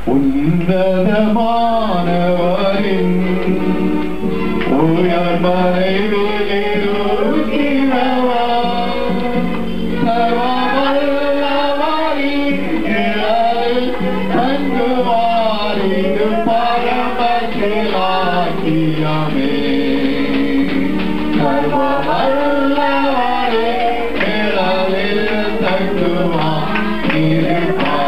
உன்னதமானவரின் உயர் மறைவிலிருக்கிறவா சர்வவல்லவரின் நிழலில் தங்குவார் இது பரமசிலாக்கியமே சர்வவல்லவரே நிழலில் தங்குவார் இது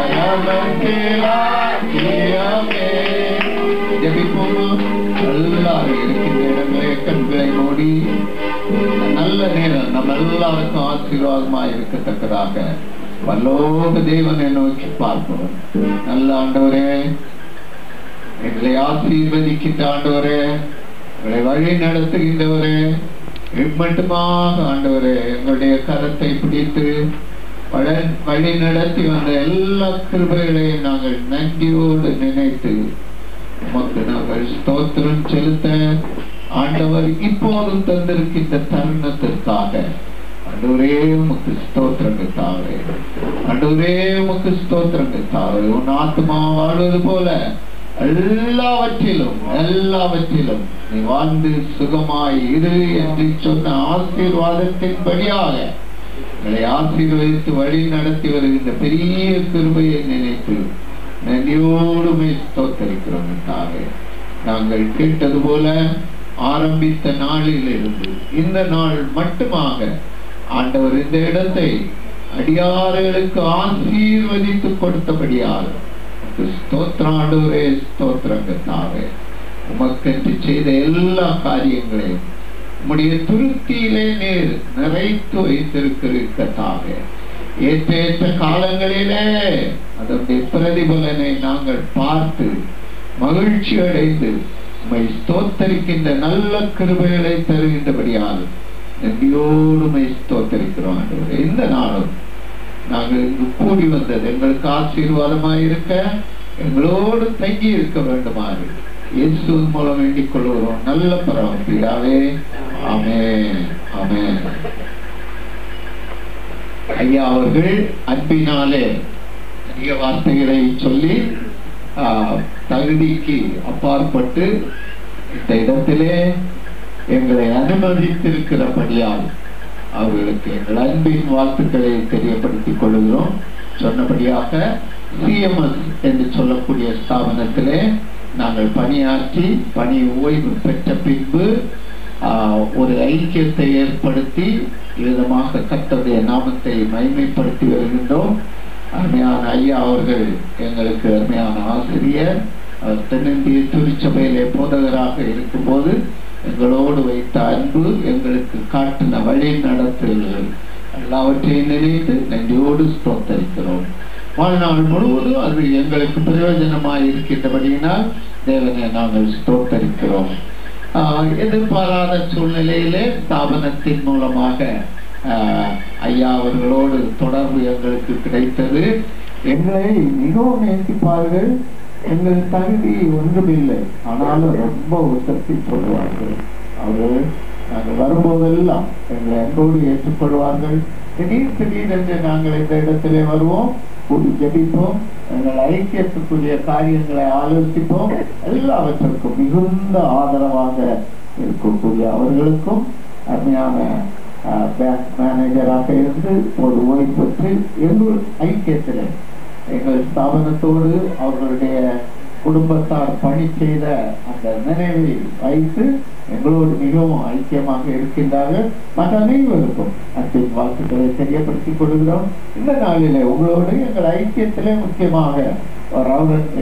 பரமசிலாக்கியமே ஜெபிப்போம் எல்லாரும் இருக்கின்ற இடங்களே கண்களை மூடி இந்த நல்ல நேரம் நம்ம எல்லாருக்கும் ஆசீர்வாதமா இருக்கத்தக்கதாக வல்லோக தேவனை நோக்கி பார்ப்போம் நல்ல ஆண்டவரே எங்களை ஆசீர்வதிக்கின்ற ஆண்டவரே எங்களை வழி நடத்துகின்றவரே இம்மட்டுமாக ஆண்டவரே எங்களுடைய கரத்தை பிடித்து வழ- வழி நடத்தி வந்த எல்லா கிருபைகளையும் நாங்கள் நன்றியோடு நினைத்து உமக்கு நாங்கள் ஸ்தோத்திரம் செலுத்த ஆண்டவர் இப்போதும் தந்திருக்கின்ற தருணத்திற்காக ஆண்டவரே உமக்கு ஸ்தோத்திரங்கள் தாவே ஆண்டவரே உமக்கு ஸ்தோத்திரங்கள் தாவே உன் ஆத்மா வாழ்வது போல எல்லாவற்றிலும் எல்லாவற்றிலும் நீ வாழ்ந்து சுகமாய் இரு என்று சொன்ன ஆசீர்வாதத்தின்படியாக எங்களை ஆசீர்வதித்து வழி நடத்தி வருகின்ற பெரிய கிருபையை நினைத்து நன்றியோடு மெய் ஸ்தோத்தரிக்கிறோம் தாவே நாங்கள் கேட்டது போல ஆரம்பித்த நாளில் இருந்து இந்த நாள் மட்டுமாக ஆண்டவர் இந்த இடத்தை அடியார்களுக்கு ஆசீர்வதித்து கொடுத்தபடியால் உமக்கு ஸ்தோத்திரம் ஆண்டவரே ஸ்தோத்திரங்கள் தாவே உமக்கென்று செய்த எல்லா காரியங்களையும் உம்முடைய துருத்தியிலே நேர் நிறைத்து வைத்திருக்கிறதாக ஏற்ற ஏற்ற காலங்களிலே அதனுடைய பிரதிபலனை நாங்கள் பார்த்து மகிழ்ச்சி அடைந்து உம்மை ஸ்தோத்தரிக்கின்ற நல்ல கிருபைகளை தருகின்றபடியால் நன்றியோடு உம்மை ஸ்தோத்தரிக்கிறோம் ஆண்டவரே இந்த நாளும் நாங்கள் இங்கு கூடி வந்தது எங்களுக்கு ஆசீர்வாதமாய் இருக்க எங்களோடு தங்கி இருக்க வேண்டுமாறு இயேசு மூலம் வேண்டிக் கொள்கிறோம் நல்ல பரவப்பியாவே ஆமென் ஆமென் ஐயா அவர்கள் அன்பினாலே அதிக வார்த்தைகளை சொல்லி ஆ, தகுதிக்கு அப்பாற்பட்டு இந்த இடத்திலே எங்களை அனுமதித்திருக்கிறபடியால் அவர்களுக்கு எங்கள் அன்பின் வாழ்த்துக்களை தெரியப்படுத்திக் கொள்கிறோம் சொன்னபடியாக சிஎம்எஸ் என்று சொல்லக்கூடிய ஸ்தாபனத்திலே நாங்கள் பணியாற்றி பணி ஓய்வு பெற்ற பின்பு ஆஹ், ஒரு ஐக்கியத்தை ஏற்படுத்தி விதமாக கர்த்தருடைய நாமத்தை மைமைப்படுத்தி வருகின்றோம் அருமையான ஐயா அவர்கள் எங்களுக்கு அருமையான ஆசிரியர் அவர் தென்னிந்திய திருச்சபையிலே போதகராக இருக்கும்போது எங்களோடு வைத்த அன்பு எங்களுக்கு காட்டின வழி நடத்தல்கள் எல்லாவற்றையும் நினைத்து நன்றியோடு ஸ்தோத்தரிக்கிறோம் வாழ்நாள் முழுவதும் அது எங்களுக்கு பிரயோஜனமாய் இருக்கின்றபடியினால் தேவனை நாங்கள் ஸ்தோத்தரிக்கிறோம் ஆஹ் எதிர்பாராத சூழ்நிலையிலே ஸ்தாபனத்தின் மூலமாக ஆஹ் ஐயா அவர்களோடு தொடர்பு எங்களுக்கு கிடைத்தது எங்களை மிகவும் நேசிப்பார்கள் எங்கள் தகுதி ஒன்றுமில்லை ஆனாலும் ரொம்ப உசத்தி சொல்வார்கள் அவர்கள் நாங்கள் வரும்போதெல்லாம் எங்களை அன்போடு ஏற்றுக்கொள்வார்கள் திடீர் திடீரென்று நாங்கள் இந்த இடத்திலே வருவோம் கூடி ஜெபிப்போம் எங்கள் ஐக்கியத்துக்குரிய காரியங்களை ஆலோசிப்போம் எல்லாவற்றிற்கும் மிகுந்த ஆதரவாக இருக்கக்கூடிய அவர்களுக்கும் அருமையான பேங்க் மேனேஜராக இருந்து ஒரு ஓய்வு பெற்று எங்கள் ஐக்கியத்தில் எங்கள் ஸ்தாபனத்தோடு அவர்களுடைய குடும்பத்தார் பணி செய்த அந்த நினைவை வைத்து எங்களோடு மிகவும் ஐக்கியமாக இருக்கின்றார்கள் மற்ற அனைவருக்கும் அன்பின் வாழ்த்துக்களை தெரியப்படுத்திக் கொள்கிறோம் இந்த நாளிலே உங்களோடு எங்கள் ஐக்கியத்திலே முக்கியமாக ரவுலன்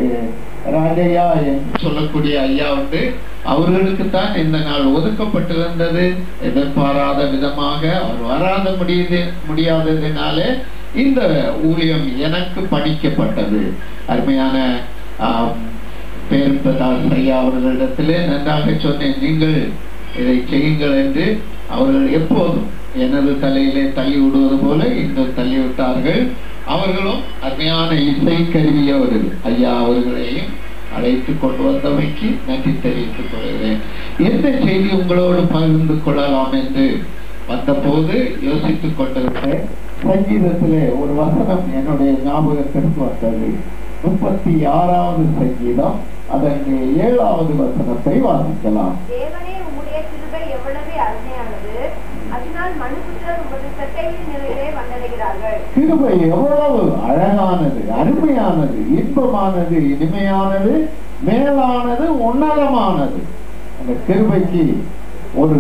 ராஜையா என்று சொல்லக்கூடிய ஐயா உண்டு அவர்களுக்கு தான் இந்த நாள் ஒதுக்கப்பட்டிருந்தது எதிர்பாராத விதமாக அவர் வராத முடியுது முடியாததினாலே இந்த ஊழியம் எனக்கு பணிக்கப்பட்டது அருமையான ஆம், பேரும்பதாஸ் ஐயா அவர்களிடத்திலே நன்றாக சொன்னேன் நீங்கள் இதை செய்யுங்கள் என்று அவர்கள் எப்போதும் எனது தலையிலே தள்ளி விடுவது போல இன்னும் தள்ளி விட்டார்கள் அவர்களும் அருமையான இசை கருவியோடு ஐயா அவர்களையும் அழைத்து கொண்டு வந்தமைக்கு நன்றி தெரிவித்துக் கொள்கிறேன் எந்த செய்தி உங்களோடு பகிர்ந்து கொள்ளலாம் என்று வந்தபோது யோசித்துக் கொண்டிருந்தேன் சங்கீதத்திலே ஒரு வசனம் என்னுடைய ஞாபகத்திற்கு வந்தது முப்பத்தி ஆறாவது சங்கீதம் அதற்கு ஏழாவது வசனத்தை வாசிக்கலாம் தேவனே உம்முடைய கிருபை எவ்வளவு அருமையானது அதனால் மனுபுத்திரர் உமது சட்டையின் நிலையிலே வந்தடைகிறார்கள் கிருபை எவ்வளவு அழகானது அருமையானது இன்பமானது இனிமையானது மேலானது உன்னதமானது அந்த கிருபைக்கு ஒரு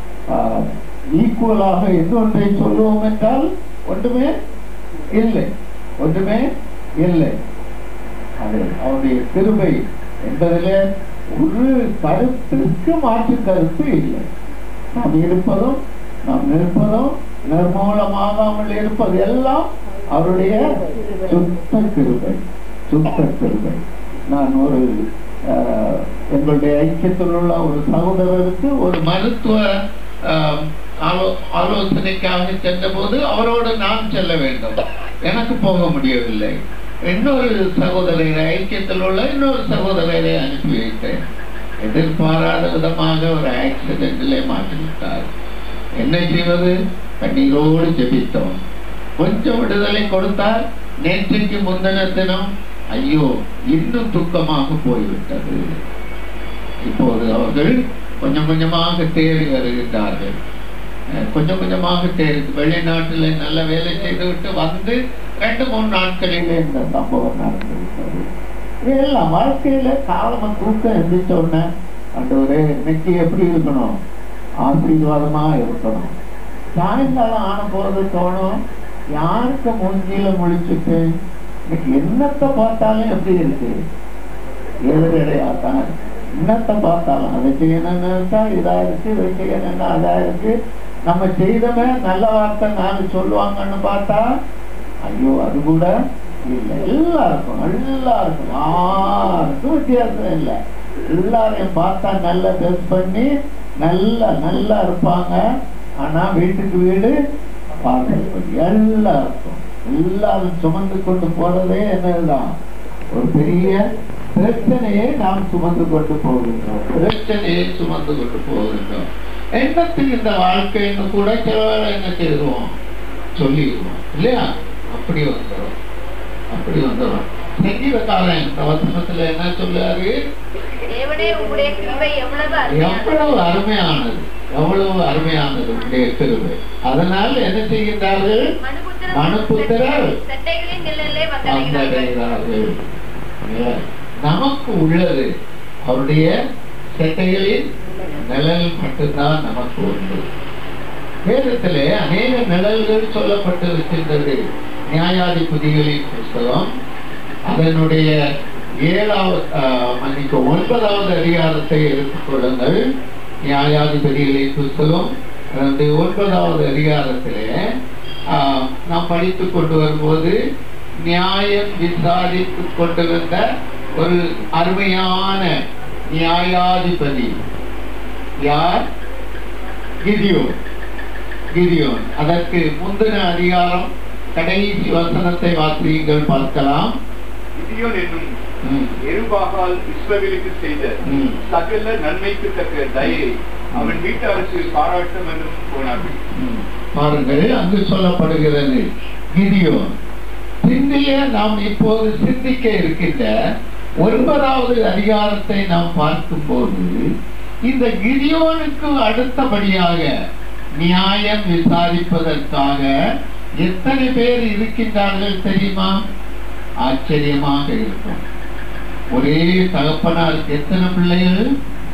ஈக்குவலாக இன்னொன்றை சொல்லுவோம் என்றால் ஒன்றுமே இல்லை ஒன்றுமே இல்லை அது அவருடைய கிருபை என்பதிலே ஒரு கருத்துக்கு மாற்று கருத்து இல்லை நாம் இருப்பதும் நாம் நிற்பதும் நிர்மூலமாகாமல் இருப்பது எல்லாம் அவருடைய சுத்த கிருபை சுத்த கிருபை நான் ஒரு ஆஹ், எங்களுடைய ஐக்கியத்தில் உள்ள ஒரு சகோதரருக்கு ஒரு மருத்துவ ஆஹ், ஆலோ- ஆலோசனைக்காக சென்றபோது அவரோடு நான் செல்ல வேண்டும் எனக்கு போக முடியவில்லை இன்னொரு சகோதரரை ஐக்கியத்தில் உள்ள இன்னொரு சகோதரரை அனுப்பி வைத்தேன் எதிர்பாராத விதமாக ஒரு ஆக்சிடென்டிலே மாட்டிவிட்டார் என்ன செய்வது கண்ணீரோடு ஜெபித்தோம் கொஞ்சம் விடுதலை கொடுத்தார் நேற்றைக்கு முந்தின தினம் ஐயோ இன்னும் துக்கமாக போய்விட்டது இப்போது அவர்கள் கொஞ்சம் கொஞ்சமாக தேறி வருகின்றார்கள் அஹ் கொஞ்சம் கொஞ்சமாக தேறி வெளிநாட்டில் நல்ல வேலை செய்துவிட்டு வந்து ரெண்டு மூணு நாட்களிலே இந்த சம்பவம் நடந்து விட்டது இதெல்லாம் வாழ்க்கையில காலமா தூக்கம் எந்திரிச்ச உடனே ஆண்டவரே இன்னைக்கு எப்படி இருக்கணும் ஆசீர்வாதமா இருக்கணும் சாயங்காலம் ஆன போறது தோணும் யாருக்கு மூஞ்சியில முழிச்சுட்டு இன்னைக்கு என்னத்தை பார்த்தாலும் எப்படி இருக்கு எதிரடையாத்தான் இருக்கு என்னத்தை பார்த்தாலும் அதை செய்யணும்னு நினைச்சா இதா இருக்கு இதை செய்யணும்னா அதா இருக்கு நம்ம செய்தவன் நல்ல வார்த்தை நாலு சொல்லுவாங்கன்னு பார்த்தா ஐயோ அது கூட இல்லை எல்லாருக்கும் எல்லாருக்கும் யாருக்கும் வித்தியாசம் இல்லை எல்லாரையும் பார்த்தா நல்லா ட்ரெஸ் பண்ணி நல்லா நல்லா இருப்பாங்க ஆனா வீட்டுக்கு வீடு பார்சல் பண்ணி எல்லாருக்கும் எல்லாரும் சுமந்து கொண்டு போறதே என்னதுதான் ஒரு பெரிய பிரச்சனையை நாம் சுமந்து கொண்டு போகின்றோம் பிரச்சனையை சுமந்து கொண்டு போகின்றோம் என்னத்துக்கு இந்த வாழ்க்கைன்னு கூட சில வேளை என்ன செய்வோம் சொல்லிடுவோம் இல்லையா அப்படி வந்துடும் அப்படி வந்துடும் சங்கீதக்காரன் இந்த வசனத்துல என்ன சொல்லுவாரு தேவனே உம்முடைய கிருபை எவ்வளவு அருமையானது எவ்வளவு அருமையானது எவ்வளவு அருமையானது உடைய கிருபை அதனால் என்ன செய்கின்றார்கள் மனுபுத்திரர் மனுபுத்திரர் சட்டைகளின் நிழலிலே வந்தடைகிறார்கள் வந்தடைகிறார்கள் இல்ல? நமக்கு உள்ளது அவருடைய செட்டைகளின் நிழல் மட்டும்தான் நமக்கு உண்டு வேதத்திலே அநேக நிழல்கள் சொல்லப்பட்டிருக்கின்றது நியாயாதிபதிகளின் புஸ்தகம் அதனுடைய ஏழாவது ஆஹ், மன்னிக்க ஒன்பதாவது அதிகாரத்தை எடுத்துக்கொள்ளுங்கள் நியாயாதிபதிகளின் புஸ்தகம் அதனுடைய ஒன்பதாவது அதிகாரத்திலே ஆஹ், நாம் படித்துக் கொண்டு வரும்போது நியாயம் விசாரித்துக் கொண்டிருந்த ஒரு அருமையான நியாயாதிபதி யார் கிதியோன் கிதியோன் அதற்கு முந்தின அதிகாரம் கடைசி வசனத்தை வாசியுங்கள் பார்க்கலாம் கிதியோன் என்னும் ம், எருபாகால் இஸ்ரவேலுக்கு செய்த ம். சகல நன்மைக்கு தக்க தயை அவன் வீட்டாருக்கு பாராட்டும் என்றும் போனார்கள் ம். பாருங்கள் அங்கு சொல்லப்படுகிறது கிதியோன் சிந்திய நாம் இப்போது சிந்திக்க இருக்கின்ற ஒன்பதாவது அதிகாரத்தை நாம் பார்க்கும்போது இந்த கிதியோனுக்கு அடுத்தபடியாக நியாயம் விசாரிப்பதற்காக எத்தனை பேர் இருக்கின்றார்கள் தெரியுமா ஆச்சரியமாக இருக்கும் ஒரே தகப்பனாருக்கு எத்தனை பிள்ளைகள்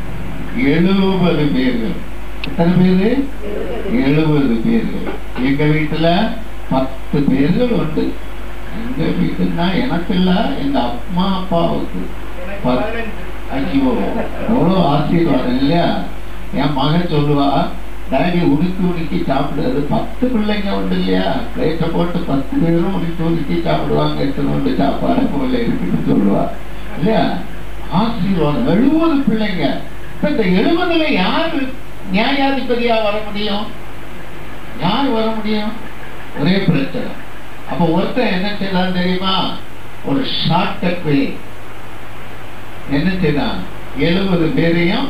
எழுபது பேர்கள் எத்தனை பேரு எழுபது பேர்கள் எங்க வீட்டுல பத்து பேர்கள் உண்டு எங்க வீட்டுனா எனக்கு இல்ல எங்க அம்மா அப்பாவுக்கு பத்து. ஐயோ எவ்வளவு ஆசீர்வாதம் இல்லையா என் மகன் சொல்லுவா டாடி உடுக்கி உடுக்கி சாப்பிடுறது பத்து பிள்ளைங்க உண்டு இல்லையா பிளேட்டை போட்டு பத்து பேரும் உடுக்கி உடுக்கி சாப்பிடுவாங்க எத்தனை உண்டு சாப்பாடு போல இருக்குன்னு சொல்லுவா இல்லையா ஆசீர்வாதம் எழுபது பிள்ளைங்க இப்ப இந்த எழுபதுல யாரு நியாயாதிபதியா வர முடியும் யார் வர முடியும் ஒரே பிரச்சனை அப்ப ஒருத்தன் என்ன செய்தான் தெரியுமா ஒரு ஷார்ட் கட் வே என்ன செய்தான் எழுபது பேரையும்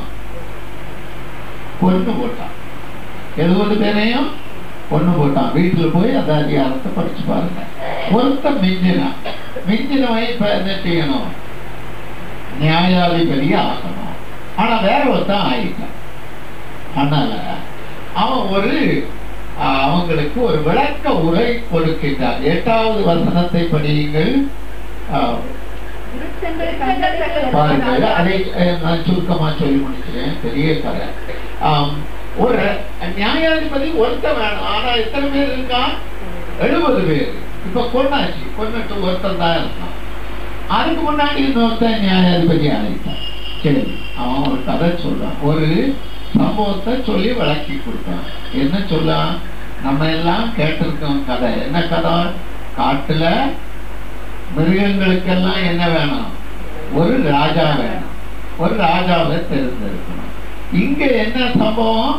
கொண்டு போட்டான் எழுபது பேரையும் கொண்டு போட்டான் வீட்டுல போய் அந்த அதிகாரத்தை படிச்சு பாருங்க ஒருத்தன் மிஞ்சினான் மிஞ்சினவன் இப்ப என்ன செய்யணும் நியாயாதிபதி ஆகணும் ஆனா வேற ஒருத்தன் ஆயிட்டான் அதனால அவன் ஒரு ஆஹ், அவங்களுக்கு ஒரு விளக்க உரை கொடுக்கின்றான் எட்டாவது வசனத்தை படியுங்கள் ஆஹ், பாருங்கள் அதை அஹ், நான் சுருக்கமா சொல்லி முடிக்கிறேன் பெரிய கதை ஆம், ஒரு நியாயாதிபதி ஒருத்தன் வேணும் ஆனா எத்தனை பேர் இருக்கான் எழுபது பேர் இப்ப கொண்டாச்சு கொண்டுட்டு ஒருத்தன் தான் இருக்கான் அதுக்கு முன்னாடி இன்னொருத்தன் நியாயாதிபதி ஆயிட்டான் சரி அவன் ஒரு கதை சொல்றான் ஒரு சம்பவத்தை சொல்லி விளக்கி கொடுத்தான் என்ன சொல்லான் நம்ம எல்லாம் கேட்டிருக்கோம் கதை என்ன கதை காட்டுல மிருகங்களுக்கெல்லாம் என்ன வேணும் ஒரு ராஜா வேணும் ஒரு ராஜாவை தேர்ந்தெடுக்கணும் இங்க என்ன சம்பவம்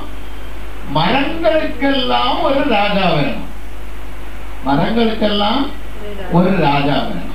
மரங்களுக்கெல்லாம் ஒரு ராஜா வேணும் மரங்களுக்கெல்லாம் ஒரு ராஜா வேணும்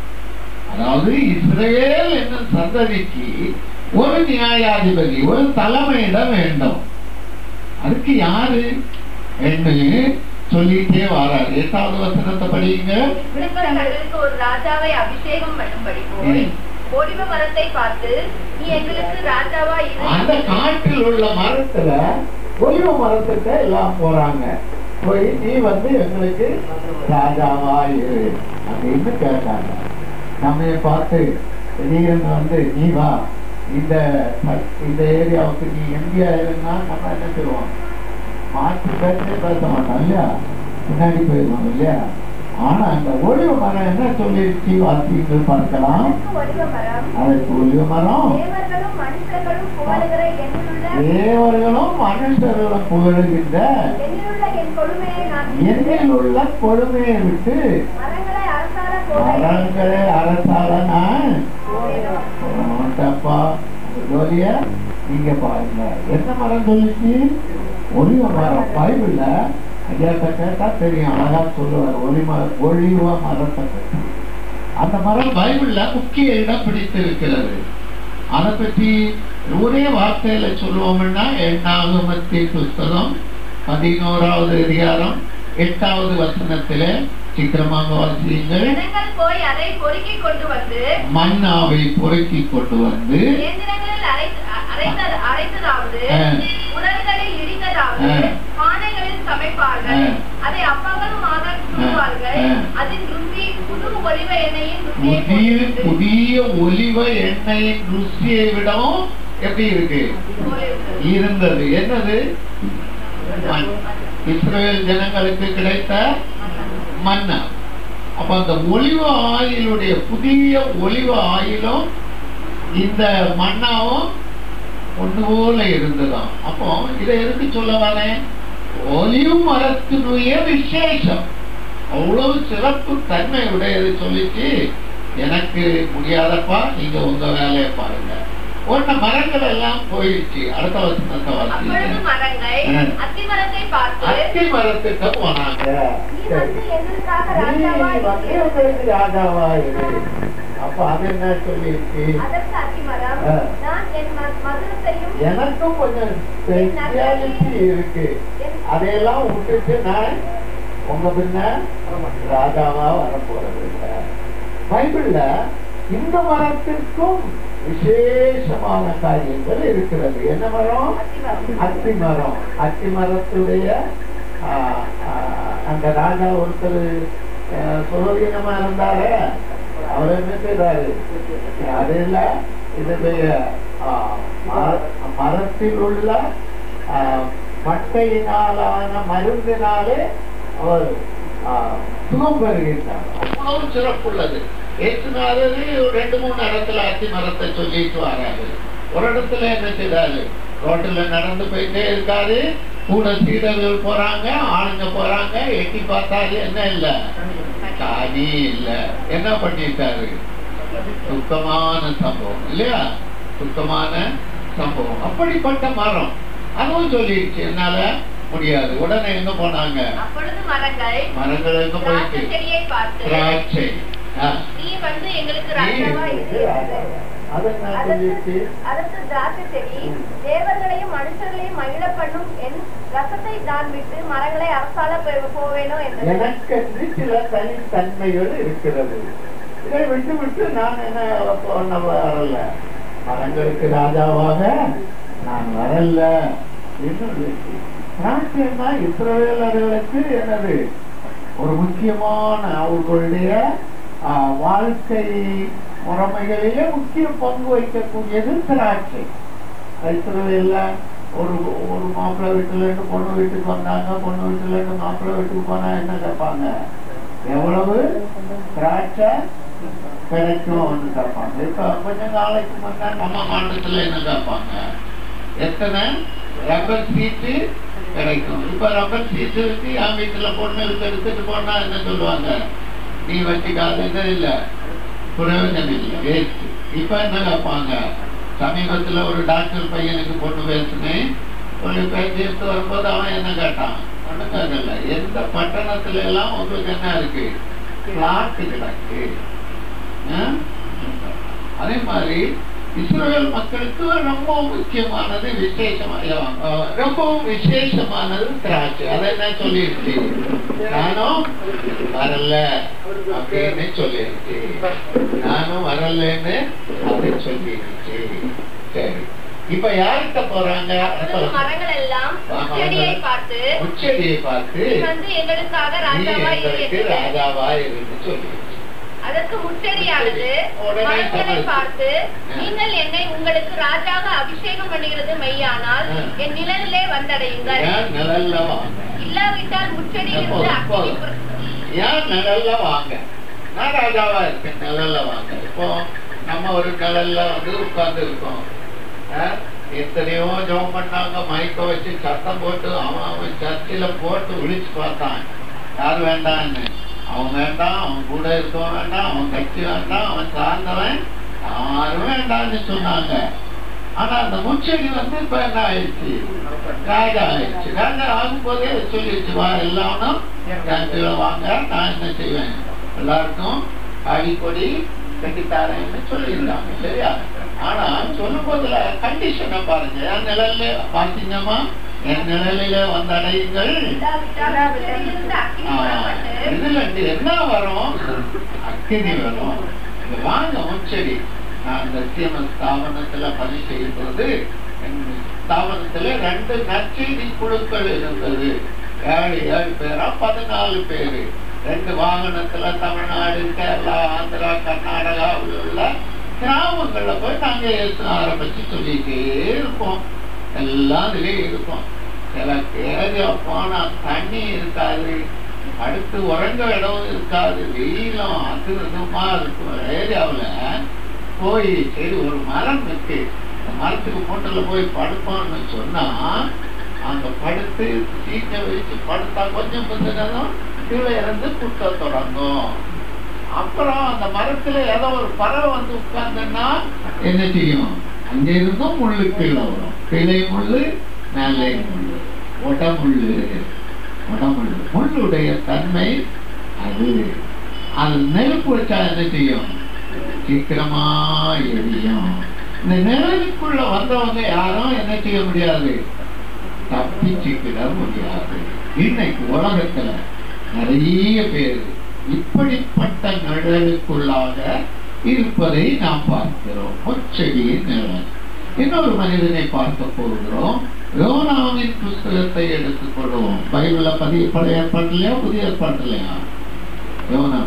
அதாவது இஸ்ரேல் என்னும் சந்ததிக்கு ஒரு நியாயாதிபதி ஒரு தலைமையிடம் வேண்டும் அதுக்கு யாரு என்று சொல்லிட்டே வராரு எட்டாவது வசனத்தை படியுங்க விருப்பங்களுக்கு ஒரு ராஜாவை அபிஷேகம் பண்ணும்படி போய் ம். ஒளிவ மரத்தை பார்த்து நீ எங்களுக்கு ராஜாவா அந்த இரு காட்டில் உள்ள மரத்துல ஒலிவ மரத்துக்கு எல்லாம் போறாங்க போய் நீ வந்து எங்களுக்கு ராஜாவா இரு அப்படின்னு கேட்டாங்க நம்ம பார்த்து திடீர்னு வந்து நீ வா இந்த இந்த ஏரியாவுக்கு நீ எம்பியா இருந்தா நம்ம என்ன சொல்லுவோம் மாற்று பேசவே பேச மாட்டோம் இல்லையா பின்னாடி போயிடுவோம் இல்லையா ஆனா அந்த ஒளிவ மரம் என்ன சொல்லிருச்சு வாசிகள் பார்க்கலாம் அதற்கு ஒளிவ மரம் அதற்கு ஒளிவ மரம் தேவர்களும் மனுஷர்களும் புகழுகிற என்னுள்ள தேவர்களும் மனுஷர்களும் புகழுகின்ற என்னுள்ள என் கொடுமையை நான் என்னில் உள்ள கொடுமையை விட்டு மரங்களை அரசால போவேன் மரங்களை அரசால நான் போவேனோ. மாட்டப்பா ஜோலிய நீங்க பாருங்க என்ன மரம் சொல்லிச்சு ஒளிவ மரம் பைபிள்ல ஐயாட்ட கேட்டா தெரியும் அழகா சொல்லுவார் ஒளிம ஒளிவ மரத்தை பற்றி அந்த மரம் பைபிள்ல முக்கிய இடம் பிடித்திருக்கிறது அதை பற்றி ஒரே வார்த்தையில சொல்லுவோம்னா எண்ணாகமத்தின் புஸ்தகம் பதினோராவது அதிகாரம் எட்டாவது வசனத்தில சீக்கிரமாக வாசியுங்கள் ஜனங்கள் போய் அதை பொறுக்கி கொண்டு வந்து மன்னாவை பொறுக்கி கொண்டு வந்து இயந்திரங்களில் அரைத்து அரைத்தது அரைத்ததாவது ஆ. உடல்களில் இடித்ததாவது ஆ. பானைகளில் சமைப்பார்கள் ஆ. அதை அப்பங்களுமாக சுடுவார்கள் ஆ. அதன் ருசி புது ஒலிவ எண்ணெயின் ருசியை புதிய கொண்டிருந்தது. புதிய ஒலிவ எண்ணெயின் ருசியை விடவும் எப்படி இருக்கு போல இருந்தது. இருந்தது என்னது மண். இஸ்ரவேல் ஜனங்களுக்கு கிடைத்த மன்னா அப்ப அந்த ஒலிவ ஆயிலுடைய புதிய ஒலிவ ஆயிலும் இந்த மண்ணாவும் ஒன்று போல இருந்ததாம் அப்போ இதை எதுக்கு சொல்ல வரேன் ஒலிவு மரத்தினுடைய விசேஷம் அவ்வளவு சிறப்பு தன்மை உடையது சொல்லிச்சு எனக்கு முடியாதப்பா நீங்க உங்க வேலையை பாருங்க ஒன்ன மரங்கள் எல்லாம் போயிடுச்சு அடுத்த வசனத்தை அப்பொழுது வாசிங்க மரங்கள் ஆ. அத்தி மரத்தை பார்த்து அத்தி மரத்துக்கு போனாங்க நீ வந்து எங்களுக்காக நீ ராஜாவா வந்து இரு. எங்களுக்கு ராஜாவா இரு அப்ப அது என்ன சொல்லிடுச்சு அதற்கு அத்தி மரம் ஆ. நான் என் ம- மதுரத்தையும் எனக்கும் கொஞ்சம் ஸ்பெஷாலிட்டி இருக்கு அதையெல்லாம் விட்டுட்டு நான் உங்க பின்ன ராஜாவா வரப்போறது இல்ல பைபிள்ல இந்த மரத்திற்கும் விசேஷமான காரியங்கள் இருக்கிறது என்ன மரம் அத்தி மரம் அத்தி மரம் அத்தி மரத்துடைய ஆ, ஆ, அந்த ராஜா ஒருத்தர் சுகவீனமா இருந்தாரு அவர் என்ன செய்தாரு அதில் இதனுடைய ஆ, மர- மரத்தில் உள்ள ஆ, மட்டையினாலான மருந்தினாலே அவர் ஆ, சுகம் பெறுகின்றார் அவ்வளவு சிறப்புள்ளது ஏற்றுனாரு ரெண்டு மூணு இடத்துல அத்தி மரத்தை சொல்லிட்டு வராரு ஒரு இடத்துல என்ன செய்தாரு ரோட்டுல நடந்து போயிட்டே இருக்காரு கூட சீடர்கள் போறாங்க ஆளுங்க போறாங்க எட்டி பார்த்தாரு என்ன இல்ல காணி இல்ல என்ன பண்ணிட்டாரு சுத்தமான சம்பவம் இல்லையா சுத்தமான சம்பவம் அப்படிப்பட்ட மரம் அதுவும் சொல்லிடுச்சு என்னால முடியாது உடனே எங்க போனாங்க அப்பொழுது மரங்கள் மரங்கள் எங்க திராட்சை போயிட்டு செடியை பார்த்து திராட்சை ஆ. நீ வந்து எங்களுக்கு நீ ராஜாவா இருக்கு, இரு ராஜாவா. அது என்ன சொல்லிடுச்சு அதற்கு திராட்சை செடி தேவர்களையும் மனுஷர்களையும் மகிழ பண்ணும் என் ரசத்தை நான் விட்டு மரங்களை அரசால போ- போவேனோ என்றது எனக்கென்று சில தனித்தன்மைகள் இருக்கிறது இதை விட்டு விட்டு நான் என்ன பண்ண வரல மரங்களுக்கு ராஜாவாக நான் வரல என்னது திராட்சைன்னா இஸ்ரவேலர்களுக்கு என்னது ஒரு முக்கியமான அவர்களுடைய ஆ, வாழ்க்கை முறைமைகளிலே முக்கிய பங்கு வகிக்கக்கூடியது திராட்சை இஸ்ரவேல்ல ஒரு ஒரு மாப்பிள்ளை வீட்டுல இருந்து பொண்ணு வீட்டுக்கு வந்தாங்க பொண்ணு வீட்டுல இருந்து மாப்பிள்ளை வீட்டுக்கு போனா என்ன கேட்பாங்க எவ்வளவு திராட்சை கிடைக்கும் கேட்பாங்க இப்ப கொஞ்ச நாளைக்கு முன்னா நம்ம மாநிலத்துல என்ன கேட்பாங்க எத்தனை ரப்பர் சீட்டு கிடைக்கும் இப்ப ரப்பர் சீட்டு இருக்கு என் வீட்டுல பொண்ணு இருக்கு எடுத்துட்டு போனா என்ன சொல்லுவாங்க நீ வச்சுக்காத இது இல்ல பிரயோஜனம் இல்லை வேஸ்ட் இப்ப என்ன கேட்பாங்க சமீபத்துல ஒரு டாக்டர் பையனுக்கு பொண்ணு பேசுனேன் ஒரு பேச்சு எடுத்து வரும்போது அவன் என்ன கேட்டான் ஒண்ணும் கேட்கல எந்த பட்டணத்துல எல்லாம் உங்களுக்கு என்ன இருக்கு பிளாட் கிடக்கு ஆ? அதே மாதிரி இஸ்ரேல் மக்களுக்கு ரொம்ப முக்கியமானது விசேஷமா அஹ், ரொம்பவும் விசேஷமானது திராட்சை அதை நான் சொல்லிருச்சு நானும் வரல அப்படின்னு சொல்லிருச்சு நானும் வரலன்னு அதை சொல்லிருச்சு சரி இப்ப யார்கிட்ட போறாங்க முதல் மரங்கள் எல்லாம் செடியை பார்த்து உச்சடியை பார்த்து நீ வந்து எங்களுக்காக நீ ராஜாவா இரு எங்களுக்கு என்று ராஜாவா இருந்து சொல்லிருச்சு அதற்கு முச்செடியானது உடனே மரங்களை சமாளிச்சு. பார்த்து ஆ. நீங்கள் என்னை உங்களுக்கு ராஜாக அபிஷேகம் பண்ணுகிறது மெய்யானால் ஆ. என் நிழலிலே வந்தடையுங்கள் ஏன் நிழல்ல வாங்க இல்லாவிட்டால் முச்செடியிலிருந்து எப்போ, அக்கினி எப்போ? புற- ஏன் நிழல்ல வாங்க நான் ராஜாவா இருக்கேன் நிழல்ல வாங்க இப்போ நம்ம ஒரு நிழல்ல வந்து உட்கார்ந்து இருக்கோம் ஆ? எத்தனையோ ஜெபம் பண்ணாங்க மயக்க வச்சு சத்தம் போட்டு அவன் அவன் சர்ச்சில போட்டு விழிச்சு பார்த்தான் யார் வேண்டான்னு அவன் வேண்டாம் அவன் கூட இருக்கவன் வேண்டாம் அவன் கட்சி வேண்டாம் அவன் சார்ந்தவன் யாரும் வேண்டாம்னு சொன்னாங்க ஆனா அந்த முச்செடி வந்து இப்ப என்ன ஆயிடுச்சு ராஜா ஆயிடுச்சு ராஜா ஆகும்போதே சொல்லிடுச்சு வா எல்லாரும் கீழே வாங்க நான் என்ன செய்வேன் எல்லாருக்கும் அடிக்கொடி கட்டித்தாரேன்னு சொல்லியிருக்காங்க சரியா ஆனா சொல்லும் போதுல கண்டிஷனை பாருங்க என் நிழல்ல பாத்தீங்கம்மா என் நிழலில வந்து அடையுங்கள் இல்லாவிட்டால் முச்செடியிலிருந்து அக்கினி ஆ, புறப்பட்டு இதுல இருந்து என்ன வரும் அக்கினி வரும் இது வாங்க முச்செடி நான் இந்த சீம ஸ்தாபனத்துல பணி செய்யும் போது எங்க ஸ்தாபனத்துல ரெண்டு நற்செய்தி குழுக்கள் இருந்தது ஏழு ஏழு பேரா பதினாலு பேரு ரெண்டு வாகனத்துல தமிழ்நாடு கேரளா ஆந்திரா கர்நாடகாவில் உள்ள கிராமங்கள்ல போய் நாங்க இயேசு ஆரம்பிச்சு சொல்லிட்டே இருப்போம் எல்லாம் இதுலயே இருக்கும் சில ஏரியா போனா தண்ணி இருக்காது அடுத்து உறங்க இடம் இருக்காது வெயிலும் அது இதுமா இருக்கும் ஏரியாவுல போய் சரி ஒரு மரம் இருக்கு அந்த மரத்துக்கு மூட்டில் போய் படுப்போம்னு சொன்னா அங்க படுத்து சீட்டை வச்சு படுத்தா கொஞ்சம் கொஞ்ச நேரம் கீழே இருந்து குட்ட தொடங்கும் அப்புறம் அந்த மரத்துல ஏதோ ஒரு பறவை வந்து உட்கார்ந்தன்னா என்ன செய்யும் அங்க இருந்தும் முள்ளு கீழே வரும் கிளை முள்ளு மேலே முள்ளு உடமுள்ளு உடமுள்ளு முள்ளுடைய தன்மை அது அது நெருப்பு வச்சா என்ன செய்யும் சீக்கிரமா எரியும் இந்த நிழலுக்குள்ள வந்தவங்க யாரும் என்ன செய்ய முடியாது தப்பிச்சுக்கிட முடியாது இன்னைக்கு உலகத்துல நிறைய பேர் இப்படிப்பட்ட நிழலுக்குள்ளாக இருப்பதை நாம் பார்க்கிறோம் முச்செடியின் நிழல் இன்னொரு மனிதனை பார்க்க போகிறோம் யோனாவின் புஸ்தகத்தை எடுத்துக் கொள்வோம் பைபிள்ல பதிய பழைய ஏற்பாட்டிலையா புதிய ஏற்பாட்டிலையா யோனா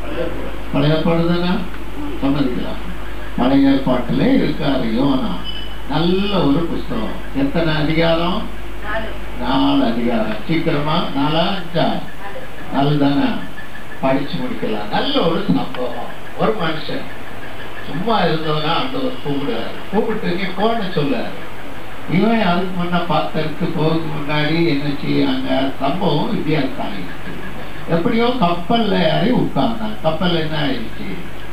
பழைய ஏற்பாடு தானே சம்மதிக்கலாம் பழைய ஏற்பாட்டிலே இருக்காரு யோனா நல்ல ஒரு புஸ்தகம் எத்தனை அதிகாரம் நாலு நாலு அதிகாரம் சீக்கிரமா நாலா அஞ்சா நாலு தானே படிச்சு முடிக்கலாம் நல்ல ஒரு சம்பவம் ஒரு மனுஷன் சும்மா இருந்தவனா ஆண்டவர் கூப்பிடுறாரு கூப்பிட்டு நீ போன்னு சொல்றாரு இவன் அதுக்கு முன்ன பார்த்ததுக்கு போகிறதுக்கு முன்னாடி என்ன செய்யாங்க சம்பவம் வித்தியாசம் ஆயிடுச்சு எப்படியோ கப்பல்ல ஏறி உட்கார்ந்தான் கப்பல் என்ன ஆயிடுச்சு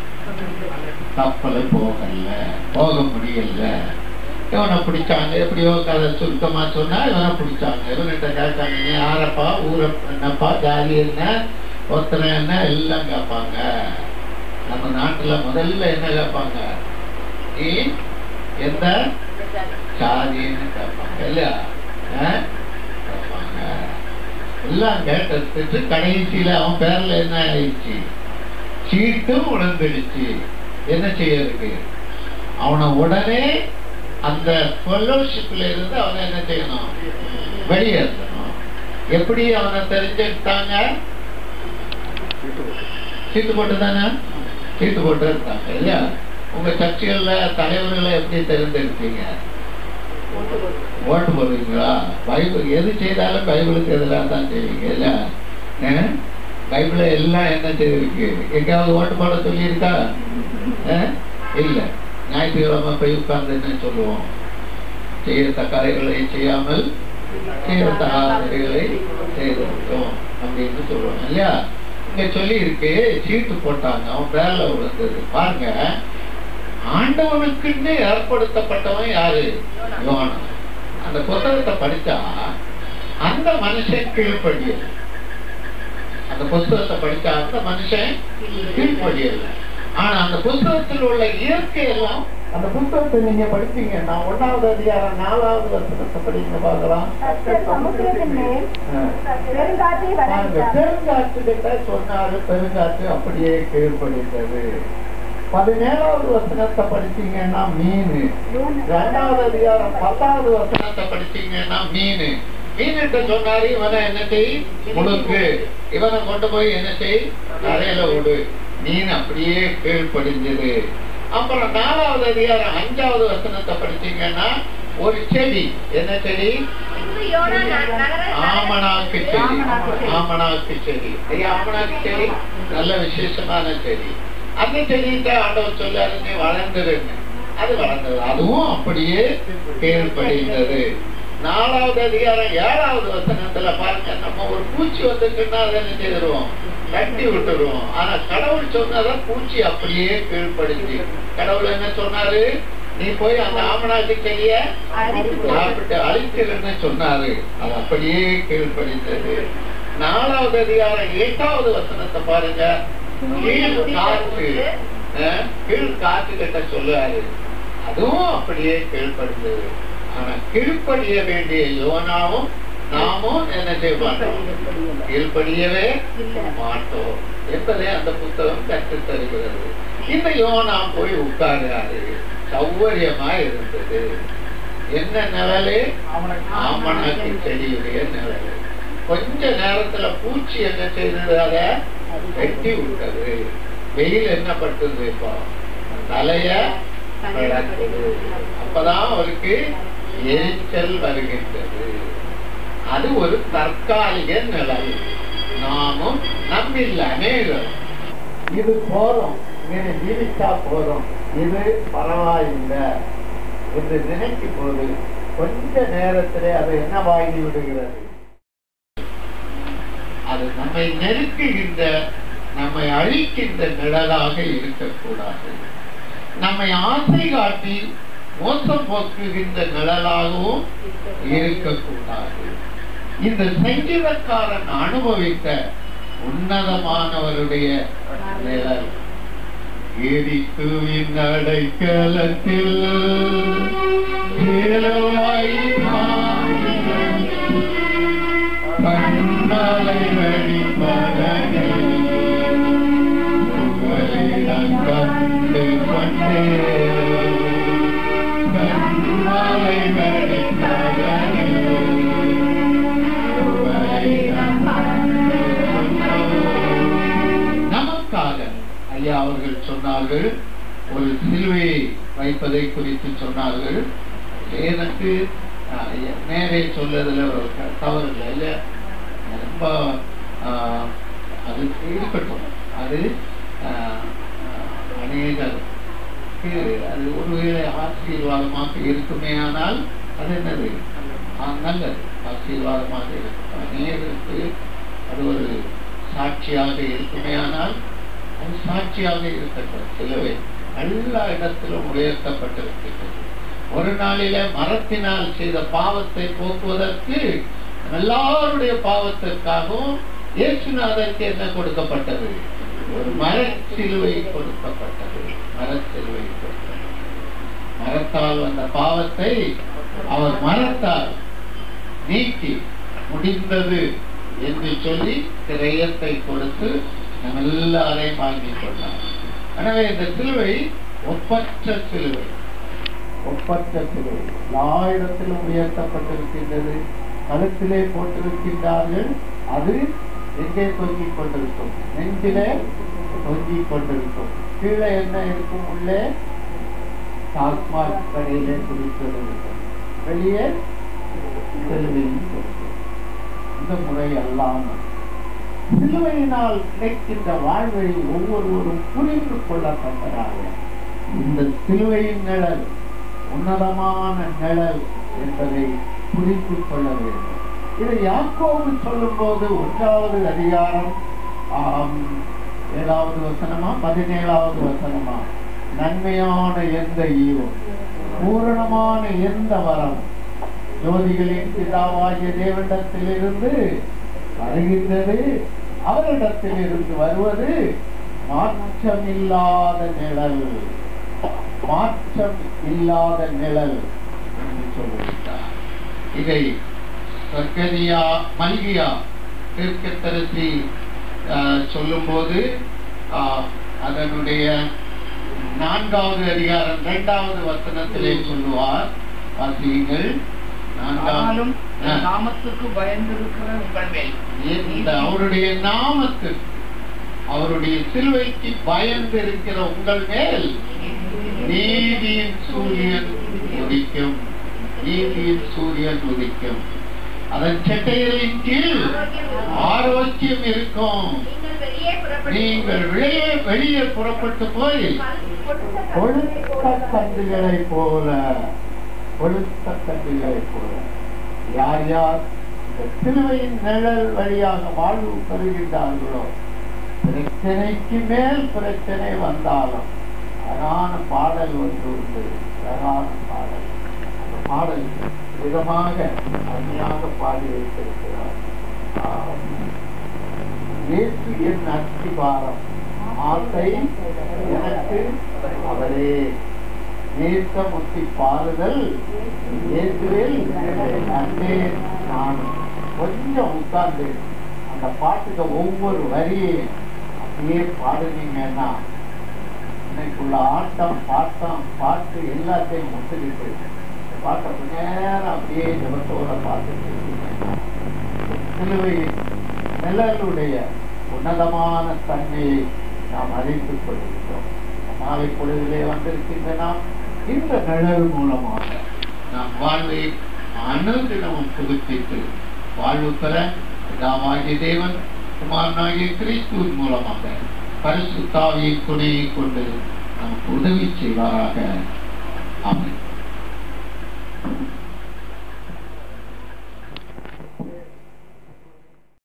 கப்பல் போகல போக முடியல இவனை பிடிச்சாங்க எப்படியோ கதை சுருக்கமா சொன்னா இவனை பிடிச்சாங்க இவன்கிட்ட கேட்டாங்க நீ யாரப்பா ஊர என்னப்பா ஜாதி என்ன ஒருத்தனை என்ன எல்லாம் கேட்பாங்க நம்ம நாட்டுல முதல்ல என்ன கேட்பாங்க நீ எந்த சாதின்னு கேட்பாங்க இல்லையா ஆ? கேட்பாங்க எல்லாம் கேட்டதுக்கு கடைசியில அவன் பேர்ல என்ன ஆயிடுச்சு சீட்டும் விழுந்துடுச்சு என்ன செய்யறதுக்கு அவனை உடனே அந்த ஃபெல்லோஷிப்ல இருந்து அவனை என்ன செய்யணும் வெளியேற்றணும் எப்படி அவனை தெரிஞ்சுக்கிட்டாங்க சீட்டு போட்டு தானே சீட்டு போட்டு இருக்காங்க இல்லையா உங்க சர்ச்சுகள்ல தலைவர்களை எப்படி தெரிஞ்சிருக்கீங்க ஓட்டு போடுவீங்களா பைபிள் எது செய்தாலும் பைபிளுக்கு எதிராக தான் செய்வீங்க இல்ல ஆ? பைபிள்ல எல்லாம் என்ன செய்திருக்கு எங்கேயாவது ஓட்டு போட சொல்லியிருக்கா ஆ? இல்ல ஞாயிற்றுக்கிழமை போய் உட்கார்ந்து என்ன சொல்லுவோம் செய்யத்தக்காரைகளை செய்யாமல் செய்யத்தகாதவைகளை செய்திருக்கோம் அப்படின்னு சொல்லுவோம் இல்லையா இங்க சொல்லி இருக்கு சீட்டு போட்டாங்க அவன் பேர்ல விழுந்தது பாருங்க ஆண்டவனுக்குன்னு ஏற்படுத்தப்பட்டவன் யாரு யோனா அந்த புத்தகத்தை படிச்சா அந்த மனுஷன் கீழ்ப்படியல் அந்த புஸ்தகத்தை படிச்சா அந்த மனுஷன் கீழ்ப்படியல் ஆனா அந்த புஸ்தகத்தில் உள்ள இயற்கை எல்லாம் அந்த புத்தகத்தை நீங்க படிச்சீங்கன்னா ஒன்னாவது அதிகாரம் நாலாவது வசனத்தை படிங்க பார்க்கலாம் கர்த்தர் சமுத்திரத்தின் மேல் ஆ. பெருங்காற்றை பாருங்க, வரவிட்டார் பெருங்காற்று கிட்ட சொன்னாரு பெருங்காற்று அப்படியே கீழ்ப்படித்தது பதினேழாவது வசனத்தை படிச்சீங்கன்னா மீன் ரெண்டாவது அதிகாரம் பத்தாவது வசனத்தை படிச்சீங்கன்னா மீன் மீன்கிட்ட சொன்னாரு இவனை என்ன செய் முழுக்கு இவனை கொண்டு போய் என்ன செய் கரையில விடு மீன் அப்படியே கீழ்ப்படிஞ்சது அப்புறம் நாலாவது அதிகாரம் அஞ்சாவது வசனத்தை படிச்சீங்கன்னா ஒரு செடி என்ன செடி பின்பு யோனா ந- நகர ஆமணாக்கு செடி ஆமணாக்கு செடி ஐயா ஆமணாக்கு செடி நல்ல விசேஷமான செடி அந்த செடியிட்ட ஆண்டவர் சொல்லாரு நீ வளர்ந்துருங்க அது வளர்ந்தது அதுவும் அப்படியே கீழ்ப்படிந்தது நாலாவது அதிகாரம் ஏழாவது வசனத்துல பாருங்க நம்ம ஒரு பூச்சி வந்துச்சுன்னா அதை என்ன செய்திருவோம் கட்டி விட்டுருவோம் ஆனா கடவுள் சொன்னதை பூச்சி அப்படியே கீழ்ப்படிஞ்சு கடவுள் என்ன சொன்னாரு நீ போய் அந்த ஆமணாக்கு செடிய சாப்பிட்டு அழிச்சிருன்னு சொன்னாரு அது அப்படியே கீழ்ப்படிந்தது நாலாவது அதிகாரம் எட்டாவது வசனத்தை பாருங்க கீழ் காற்று அஹ், கீழ் காற்று கிட்ட சொல்லுவாரு அதுவும் அப்படியே கீழ்ப்படிந்தது ஆனா கீழ்ப்படிய வேண்டிய யோனாவும் நாமும் என்ன செய்ய மாட்டோம் கீழ்ப்படியவே மாட்டோம் என்பதை அந்த புத்தகம் கற்றுத் தருகிறது இந்த யோனா போய் உட்கார்றாரு சௌகரியமா இருந்தது என்ன நிழலு ஆமணக்கு செடியுடைய நிழலு கொஞ்ச நேரத்துல பூச்சி என்ன செய்தது அத வெட்டி விட்டது வெயில் என்ன பட்டது இப்போ தலைய பிளக்குது. அப்பதான் அவருக்கு எரிச்சல் வருகின்றது அது ஒரு தற்காலிக நிழல் நாமும் நம்மில் அநேகர் இது போறோம் இங்கே ஜீவிச்சா போறோம் இது பரவாயில்லை என்று நினைக்கும் போது கொஞ்ச நேரத்திலே அது என்னவாகி விடுகிறது அது நம்மை நெருக்குகின்ற நம்மை அழிக்கின்ற நிழலாக இருக்கக்கூடாது நம்மை ஆசை காட்டி மோசம் போக்குகின்ற நிழலாகவும் இருக்கக்கூடாது இந்த சங்கீதக்காரன் அனுபவித்த உன்னதமானவருடைய நிழல் எரித்துவின் அடைக்கலத்தில் ஏலவாய் கண்ணலை வெளிப்படனில் புகழிடம் கண்டு கொண்டே கண்ணலை வெளிப்படனில் புகழிடம் கண்டு கொண்டே நமக்காக ஐயா அவர்கள் சொன்னார்கள் ஒரு சிலுவையை வைப்பதை குறித்து சொன்னார்கள் எனக்கு அஹ், நேரே சொல்லதுல ஒரு க- தவறு இல்லை இல்ல ரொம்ப ஆஹ், அது இருக்கட்டும் அது ஆஹ், ஆஹ், அநேகருக்கு அது ஒருவேளை ஆசீர்வாதமாக இருக்குமே ஆனால் அது என்னது ஆஹ், நல்லது ஆசீர்வாதமாக இருக்கும் அநேகருக்கு அது ஒரு சாட்சியாக இருக்குமே ஆனால் அது சாட்சியாக இருக்கட்டும் சிலுவை எல்லா இடத்திலும் உயர்த்தப்பட்டிருக்கின்றது ஒரு நாளிலே மரத்தினால் செய்த பாவத்தை போக்குவதற்கு எல்லாருடைய பாவத்திற்காகவும் இயேசுநாதருக்கு என்ன கொடுக்கப்பட்டது ஒரு மரச்சிலுவை கொடுக்கப்பட்டது மரச்சிலுவை கொடுக்கப்பட்டது மரத்தால் வந்த பாவத்தை அவர் மரத்தால் நீக்கி முடிந்தது என்று சொல்லி கிரயத்தை கொடுத்து நம்ம எல்லாரையும் வாங்கிக் கொள்ளலாம் எனவே இந்த சிலுவை ஒப்பற்ற சிலுவை ஒப்பற்ற சிலுவை எல்லா இடத்திலும் உயர்த்தப்பட்டிருக்கின்றது கழுத்திலே போட்டிருக்கின்றார்கள் அது எங்கே தொங்கிக் கொண்டிருக்கும் நெஞ்சிலே தொங்கிக் கொண்டிருக்கும் கீழே என்ன இருக்கும் உள்ளே டாஸ்மாக் கடையிலே குடித்தது இருக்கும் வெளியே சிலுவையும் இருக்கும் இந்த முறை அல்லாமல் சிலுவையினால் கிடைக்கின்ற வாழ்வை ஒவ்வொருவரும் புரிந்து கொள்ளத்தக்கதாக இந்த சிலுவையின் நிழல் உன்னதமான நிழல் என்பதை புரிந்து கொள்ள வேண்டும் இதை யாக்கோவு சொல்லும் போது ஒன்றாவது அதிகாரம் ஆம், ஏழாவது வசனமா பதினேழாவது வசனமா நன்மையான எந்த ஈவம் பூரணமான எந்த வரம் ஜோதிகளின் பிதாவாகிய தேவனிடத்திலிருந்து வருகின்றது அவரிடத்தில் இருந்து வருவது மாற்றமில்லாத நிழல் மாற்றம் இல்லாத நிழல் என்று சொல்லிவிட்டார் இதை சர்க்கரியா மல்கியா தீர்க்கத்தரசி சொல்லும் போது அதனுடைய நான்காவது அதிகாரம் இரண்டாவது வசனத்திலே சொல்லுவார் வாசியுங்கள் ஆனாலும் நான்காவது ஆ. நாமத்துக்கு பயந்திருக்கிற உங்கள் மேல் இந்த அவருடைய நாமத்துக்கு அவருடைய சிலுவைக்கு பயந்து இருக்கிற உங்கள் மேல் நீதியின் சூரியன் உதிக்கும் நீதியின் சூரியன் உதிக்கும் அதன் செட்டைகளின் கீழ் ஆரோக்கியம் இருக்கும் நீங்கள் வெளியே புறப்பட்டு நீங்கள் வெளியே வெளியே புறப்பட்டு போய் கொழுத்த கண்டுகளை போல கொழுத்த கண்டுகளை போல யார் யார் இந்த சிலுவையின் நிழல் வழியாக வாழ்வு பெறுகின்றார்களோ பிரச்சனைக்கு மேல் பிரச்சனை வந்தாலும் அழகான பாடல் ஒன்று உண்டு அழகான பாடல் அந்த பாடல் விதமாக அருமையாக பாடி வைத்திருக்கிறார் ஆம். இயேசு என் அஸ்திபாரம் ஆசை எனக்கு அவரே நேச முத்தி பாருதல் இயேசுவில் அன்பே நான் கொஞ்சம் உட்கார்ந்து அந்த பாட்டுக்கு ஒவ்வொரு வரியையும் அப்படியே பாடுனீங்கன்னா இன்னைக்குள்ள ஆட்டம் பாட்டம் பாட்டு எல்லாத்தையும் முட்டுக்கிட்டு இந்த பாட்டை கொஞ்ச நேரம் அப்படியே ஜபத்தோட பார்த்துட்டு இருக்கீங்கன்னா சிலுவையின் நிழலுடைய உன்னதமான தன்மையை நாம் அறிந்துக் கொள்கிறோம் மாலை பொழுதிலே வந்திருக்கின்ற நாம் இந்த நிழல் மூலமாக நாம் வாழ்வை அனுதினமும் புதுப்பித்து வாழ்வு பெற பிதாவாகிய தேவன் குமாரனாகிய கிறிஸ்துவின் மூலமாக பரிசுத்தாவியின் துணையை கொண்டு நமக்கு உதவி செய்வாராக ஆமென்